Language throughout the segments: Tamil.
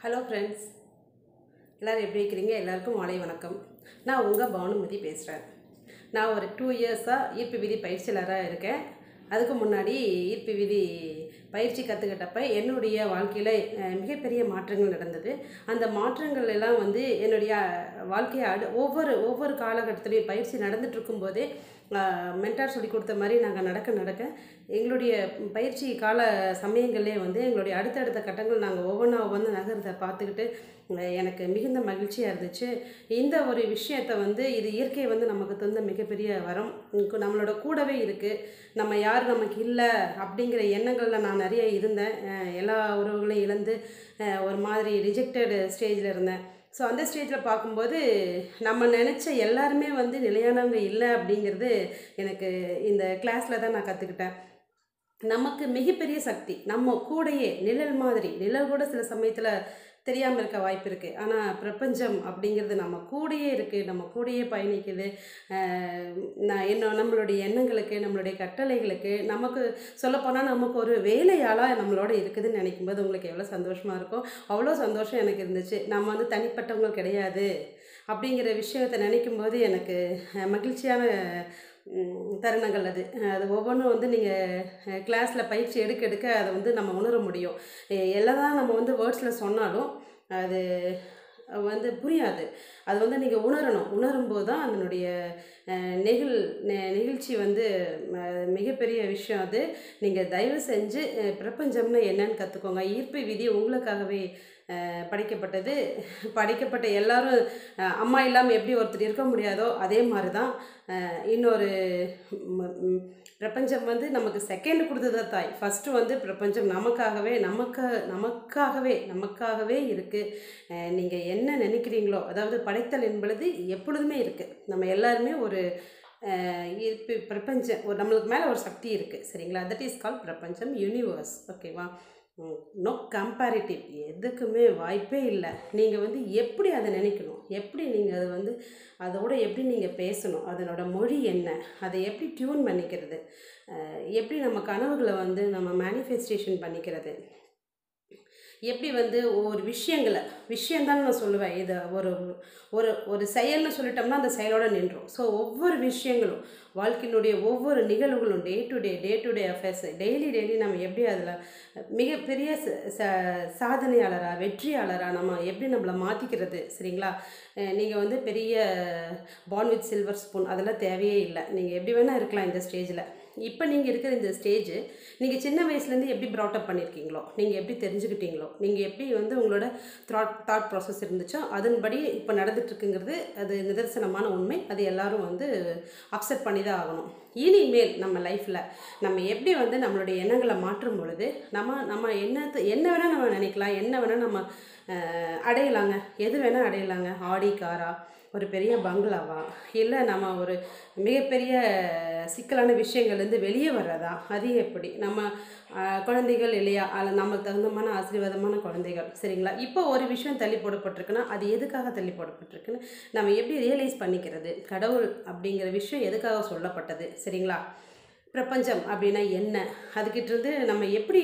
ஹலோ ஃப்ரெண்ட்ஸ் எல்லோரும் எப்படி இருக்கிறீங்க எல்லாருக்கும் மாலை வணக்கம் நான் உங்கள் பானுமதி பேசுகிறேன் நான் ஒரு டூ இயர்ஸாக ஈர்ப்பு விதி பயிற்சியாளராக இருக்கேன் அதுக்கு முன்னாடி ஈர்ப்பு விதி பயிற்சி கற்றுக்கிட்டப்ப என்னுடைய வாழ்க்கையில் அஹ், மிகப்பெரிய மாற்றங்கள் நடந்தது அந்த மாற்றங்கள் எல்லாம் வந்து என்னுடைய வாழ்க்கையை அடு ஒவ்வொரு ஒவ்வொரு காலகட்டத்திலையும் பயிற்சி நடந்துட்டு இருக்கும்போதே மென்டார் சொல்லி கொடுத்த மாதிரி நாங்கள் நடக்க நடக்க எங்களுடைய பயிற்சி கால சமயங்கள்லேயே வந்து எங்களுடைய அடுத்தடுத்த கட்டங்கள் நாங்கள் ஒவ்வொன்றா ஒவ்வொன்று நகர்றதை பார்த்துக்கிட்டு அஹ், எனக்கு மிகுந்த மகிழ்ச்சியாக இருந்துச்சு இந்த ஒரு விஷயத்தை வந்து இது இயற்கை வந்து நமக்கு தந்த மிகப்பெரிய வரம் இங்கு நம்மளோட கூடவே இருக்குது நம்ம யார் நமக்கு இல்லை அப்படிங்கிற எண்ணங்களில் நான் நிறைய இருந்தேன் அஹ், எல்லா உறவுகளையும் இழந்து அஹ், ஒரு மாதிரி ரிஜெக்டட் ஸ்டேஜில் இருந்தேன் ஸோ அந்த ஸ்டேஜில் பார்க்கும்போது நம்ம நினச்ச எல்லாருமே வந்து நிலையானவங்க இல்லை அப்படிங்கிறது எனக்கு இந்த கிளாஸில் தான் நான் கற்றுக்கிட்டேன் நமக்கு மிகப்பெரிய சக்தி நம்ம கூடயே நிழல் மாதிரி நிழல் கூட சில சமயத்தில் தெரியாமல் இருக்க வாய்ப்பு இருக்குது ஆனால் பிரபஞ்சம் அப்படிங்கிறது நம்ம கூடயே இருக்குது நம்ம கூடயே பயணிக்குது அஹ் நான் என்ன நம்மளுடைய எண்ணங்களுக்கு நம்மளுடைய கட்டளைகளுக்கு நமக்கு சொல்லப்போனால் நமக்கு ஒரு வேலையாளாக நம்மளோட இருக்குதுன்னு நினைக்கும்போது உங்களுக்கு எவ்வளோ சந்தோஷமாக இருக்கும் அவ்வளோ சந்தோஷம் எனக்கு இருந்துச்சு நம்ம வந்து தனிப்பட்டவங்க கிடையாது அப்படிங்கிற விஷயத்தை நினைக்கும்போது எனக்கு அஹ், மகிழ்ச்சியான ம், தருணங்கள் அது அது ஒவ்வொன்றும் வந்து நீங்கள் கிளாஸில் பயிற்சி எடுக்க எடுக்க அதை வந்து நம்ம உணர முடியும் எ- எல்லாம் தான் நம்ம வந்து வேர்ட்ஸில் சொன்னாலும் அது வந்து புரியாது அது வந்து நீங்கள் உணரணும் உணரும்போது தான் அதனுடைய அஹ், நெகிழ் நெ- நிகழ்ச்சி வந்து ம- மிகப்பெரிய விஷயம் அது நீங்கள் தயவு செஞ்சு அஹ், பிரபஞ்சம்னு என்னன்னு கற்றுக்கோங்க ஈர்ப்பு விதி உங்களுக்காகவே அஹ், படைக்கப்பட்டது படைக்கப்பட்ட எல்லாரும் அஹ், அம்மா இல்லாமல் எப்படி ஒருத்தர் இருக்க முடியாதோ அதே மாதிரி தான் அஹ், இன்னொரு ம், ம், பிரபஞ்சம் வந்து நமக்கு செகண்ட் கொடுத்தது தாய் ஃபஸ்ட்டு வந்து பிரபஞ்சம் நமக்காகவே நமக்கு நமக்காகவே நமக்காகவே இருக்குது நீங்கள் என்ன நினைக்கிறீங்களோ அதாவது படைத்தல் என்பது எப்பொழுதுமே இருக்குது நம்ம எல்லாருமே ஒரு அஹ், ஈர்ப்பு பிரபஞ்சம் ஒரு நம்மளுக்கு மேலே ஒரு சக்தி இருக்குது சரிங்களா தட் இஸ் கால் பிரபஞ்சம் யூனிவர்ஸ் ஓகேவா நோ கம்பேரிட்டிவ் எதுக்குமே வாய்ப்பே இல்லை நீங்கள் வந்து எப்படி அதை நினைக்கணும் எப்படி நீங்கள் அதை வந்து அதோட எப்படி நீங்கள் பேசணும் அதனோட மொழி என்ன அதை எப்படி டியூன் பண்ணிக்கிறது அஹ் எப்படி நம்ம கனவுகளை வந்து நம்ம மேனிஃபெஸ்டேஷன் பண்ணிக்கிறது எப்படி வந்து ஒவ்வொரு விஷயங்களை விஷயம்தான் நான் சொல்லுவேன் இது ஒரு ஒரு ஒரு செயல்னு சொல்லிட்டோம்னா அந்த செயலோட நின்றோம் ஸோ ஒவ்வொரு விஷயங்களும் வாழ்க்கையினுடைய ஒவ்வொரு நிகழ்வுகளும் day to day day to day affairs daily daily நம்ம எப்படி அதில் மிகப்பெரிய ச- ச- சாதனையாளராக வெற்றியாளராக நம்ம எப்படி நம்மளை மாற்றிக்கிறது சரிங்களா நீங்கள் வந்து பெரிய பான் வித் சில்வர் ஸ்பூன் அதெல்லாம் தேவையே இல்லை நீங்கள் எப்படி வேணால் இருக்கலாம் இந்த ஸ்டேஜில் இப்போ நீங்கள் இருக்கிற இந்த ஸ்டேஜ் நீங்கள் சின்ன வயசுலேருந்து எப்படி ப்ராட்டப் பண்ணியிருக்கீங்களோ நீங்கள் எப்படி தெரிஞ்சுக்கிட்டீங்களோ நீங்கள் எப்படி வந்து உங்களோட தாட் தாட் ப்ராசஸ் இருந்துச்சோ அதன்படி இப்போ நடந்துட்டுருக்குங்கிறது அது நிதர்சனமான உண்மை அது எல்லாரும் வந்து அக்செப்ட் பண்ணி தான் ஆகணும் இனிமேல் நம்ம லைஃப்பில் நம்ம எப்படி வந்து நம்மளுடைய எண்ணங்களை மாற்றும் பொழுது நம்ம நம்ம என்னத்தை என்ன வேணால் நம்ம நினைக்கலாம் என்ன வேணால் நம்ம அஹ், அடையலாங்க எது வேணால் அடையலாங்க ஆடி காரா ஒரு பெரிய பங்களாவா இல்லை நம்ம ஒரு மிகப்பெரிய சிக்கலான விஷயங்கள்லேருந்து வெளியே வர்றதா அது எப்படி நம்ம ஆஹ், குழந்தைகள் இல்லையா அதில் நமக்கு தகுந்தமான ஆசீர்வாதமான குழந்தைகள் சரிங்களா இப்போ ஒரு விஷயம் தள்ளி போடப்பட்டிருக்குன்னா அது எதுக்காக தள்ளி போடப்பட்டிருக்குன்னு நம்ம எப்படி ரியலைஸ் பண்ணிக்கிறது கடவுள் அப்படிங்கிற விஷயம் எதுக்காக சொல்லப்பட்டது சரிங்களா பிரபஞ்சம் அப்படின்னா என்ன அதுக்கிட்ட இருந்து நம்ம எப்படி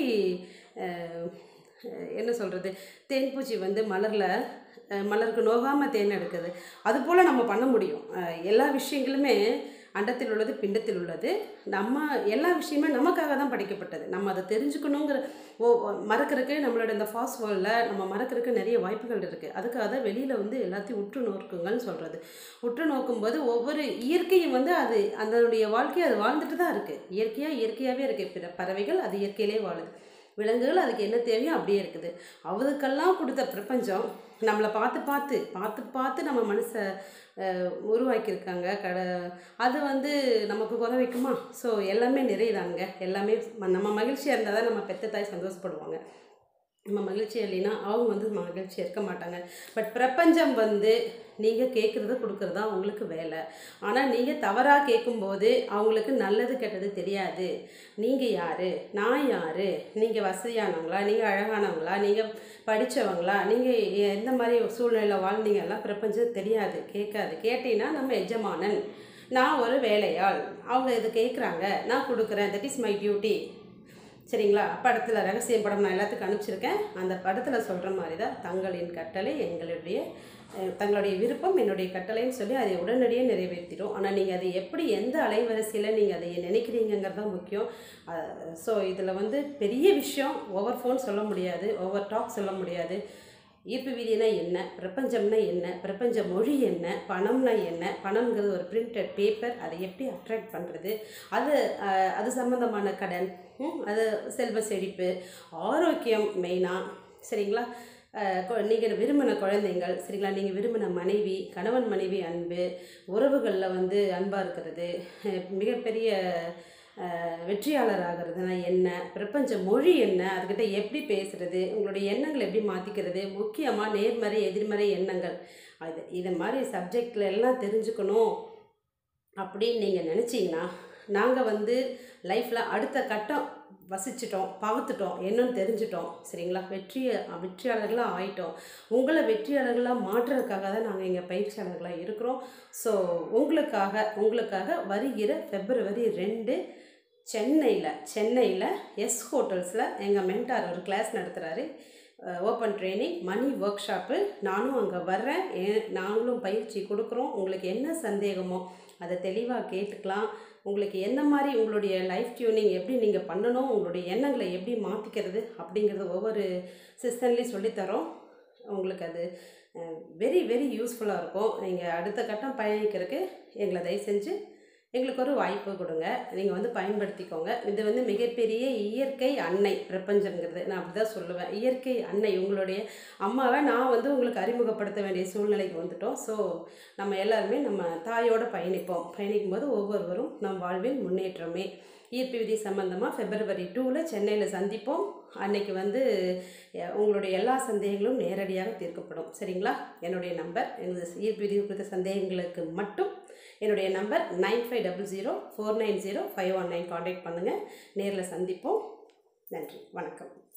அஹ், அஹ், என்ன சொல்கிறது தேன்பூச்சி வந்து மலரில் அஹ், மலருக்கு நோகாமல் தேன் எடுக்குது அதுபோல் நம்ம பண்ண முடியும் அஹ், எல்லா விஷயங்களுமே அண்டத்தில் உள்ளது பிண்டத்தில் உள்ளது நம்ம எல்லா விஷயமே நமக்காக தான் படைக்கப்பட்டது நம்ம அதை தெரிஞ்சுக்கணுங்கிற ஓ மறக்கிறதுக்கு நம்மளோட இந்த ஃபாஸ்ட் வேர்ல்டில் நம்ம மறக்கிறதுக்கு நிறைய வாய்ப்புகள் இருக்குது அதுக்காக தான் வெளியில் வந்து எல்லாத்தையும் உற்று நோக்குங்கன்னு சொல்கிறது உற்று நோக்கும்போது ஒவ்வொரு இயற்கையும் வந்து அது அதனுடைய வாழ்க்கையை அது வாழ்ந்துட்டு தான் இருக்குது இயற்கையாக இயற்கையாகவே இருக்குது பிற பறவைகள் அது இயற்கையிலே வாழுது விலங்குகள் அதுக்கு என்ன தேவையோ அப்படியே இருக்குது அவதுக்கெல்லாம் கொடுத்த பிரபஞ்சம் நம்மளை பார்த்து பார்த்து பார்த்து பார்த்து நம்ம மனசை அஹ், உருவாக்கியிருக்காங்க கட அது வந்து நமக்கு குறை வைக்குமா ஸோ எல்லாமே நிறையுதாங்க எல்லாமே ம- நம்ம மகிழ்ச்சியாக இருந்தால் தான் நம்ம பெத்த தாய் சந்தோஷப்படுவாங்க நம்ம மகிழ்ச்சியாக இல்லைன்னா அவங்க வந்து மகிழ்ச்சியாக இருக்க மாட்டாங்க பட் பிரபஞ்சம் வந்து நீங்கள் கேட்குறத கொடுக்குறது தான் அவங்களுக்கு வேலை ஆனால் நீங்கள் தவறாக கேட்கும்போது அவங்களுக்கு நல்லது கெட்டது தெரியாது நீங்கள் யார் நான் யார் நீங்கள் வசதியானவங்களா நீங்கள் அழகானவங்களா நீங்கள் படித்தவங்களா நீங்கள் எந்த மாதிரி சூழ்நிலையில் வாழ்ந்தீங்கலாம் பிரபஞ்சம் தெரியாது கேட்காது கேட்டீங்கன்னா நம்ம எஜமானன் நான் ஒரு வேலையாள் அவங்க இது கேட்குறாங்க நான் கொடுக்குறேன் தட் இஸ் மை டியூட்டி சரிங்களா படத்தில் ரகசிய படம் நான் எல்லாத்துக்கும் அனுப்பிச்சிருக்கேன் அந்த படத்தில் சொல்கிற மாதிரி தான் தங்களின் கட்டளை எங்களுடைய அஹ், தங்களுடைய விருப்பம் என்னுடைய கட்டளைன்னு சொல்லி அதை உடனடியே நிறைவேற்றிடும் ஆனால் நீங்கள் அதை எப்படி எந்த அலைவரிசையில் நீங்கள் அதை நினைக்கிறீங்கிறது தான் முக்கியம் ஸோ இதில் வந்து பெரிய விஷயம் ஓவர் ஃபோன் சொல்ல முடியாது ஓவர் டாக் சொல்ல முடியாது ஈர்ப்பு விதினா என்ன பிரபஞ்சம்னா என்ன பிரபஞ்ச மொழி என்ன பணம்னா என்ன பணம்ங்கிறது ஒரு பிரிண்டட் பேப்பர் அதை எப்படி அட்ராக்ட் பண்ணுறது அது அஹ், அது சம்மந்தமான கடன் ம், அது செல்வ செழிப்பு ஆரோக்கியம் மெயினாக சரிங்களா நீங்கள் விரும்பின குழந்தைங்கள் சரிங்களா நீங்கள் விரும்பின மனைவி கணவன் மனைவி அன்பு உறவுகளில் வந்து அன்பாக இருக்கிறது அஹ், மிகப்பெரிய அஹ், வெற்றியாளர் ஆகிறதுனா என்ன பிரபஞ்ச மொழி என்ன அதுக்கிட்ட எப்படி பேசுகிறது உங்களுடைய எண்ணங்களை எப்படி மாற்றிக்கிறது முக்கியமாக நேர்மறை எதிர்மறை எண்ணங்கள் அது இது மாதிரி சப்ஜெக்டில் எல்லாம் தெரிஞ்சுக்கணும் அப்படின்னு நீங்கள் நினச்சிங்கன்னா நாங்கள் வந்து லைஃப்பில் அடுத்த கட்டம் வசிச்சிட்டோம் பார்த்துட்டோம் என்னன்னு தெரிஞ்சிட்டோம் சரிங்களா வெற்றி வெற்றியாளர்களாக ஆயிட்டோம் உங்களை வெற்றியாளர்களாக மாற்றுறதுக்காக தான் நாங்கள் இங்கே பயிற்சியாளர்களாக இருக்கிறோம் ஸோ உங்களுக்காக உங்களுக்காக வருகிற பிப்ரவரி ரெண்டு சென்னையில் சென்னையில் எஸ் ஹோட்டல்ஸில் எங்கள் மென்டார் ஒரு கிளாஸ் நடத்துகிறாரு open training money workshop நானும் அங்கே வர்றேன் ஏ- நாங்களும் பயிற்சி கொடுக்குறோம் உங்களுக்கு என்ன சந்தேகமோ அதை தெளிவாக கேட்டுக்கலாம் உங்களுக்கு எந்த மாதிரி உங்களுடைய லைஃப் டியூனிங் எப்படி நீங்கள் பண்ணணும் உங்களுடைய எண்ணங்களை எப்படி மாற்றிக்கிறது அப்படிங்கிறது ஒவ்வொரு சிஸ்டன்லேயும் சொல்லித்தரோம் உங்களுக்கு அது வெரி வெரி யூஸ்ஃபுல்லாக இருக்கும் நீங்கள் அடுத்த கட்டம் பயணிக்கிறதுக்கு எங்களை தயவு செஞ்சு எங்களுக்கு ஒரு வாய்ப்பு கொடுங்க நீங்கள் வந்து பயன்படுத்திக்கோங்க இது வந்து மிகப்பெரிய இயற்கை அன்னை பிரபஞ்சங்கிறது நான் அப்படி தான் சொல்லுவேன் இயற்கை அன்னை உங்களுடைய அம்மாவை நான் வந்து உங்களுக்கு அறிமுகப்படுத்த வேண்டிய சூழ்நிலைக்கு வந்துட்டோம் ஸோ நம்ம எல்லாருமே நம்ம தாயோட பயணிப்போம் பயணிக்கும் போது ஒவ்வொருவரும் நம் வாழ்வில் முன்னேற்றமே ஈர்ப்பு விதி சம்மந்தமாக பிப்ரவரி டூவில் சென்னையில் சந்திப்போம் அன்னைக்கு வந்து அஹ், உங்களுடைய எல்லா சந்தேகங்களும் நேரடியாக தீர்க்கப்படும் சரிங்களா என்னுடைய நம்பர் எனது ஈர்ப்பு விதி குறித்த சந்தேகங்களுக்கு மட்டும் என்னுடைய number nine five double zero four nine zero five one nine contact பண்ணுங்கள் நேரில் சந்திப்போம் நன்றி வணக்கம்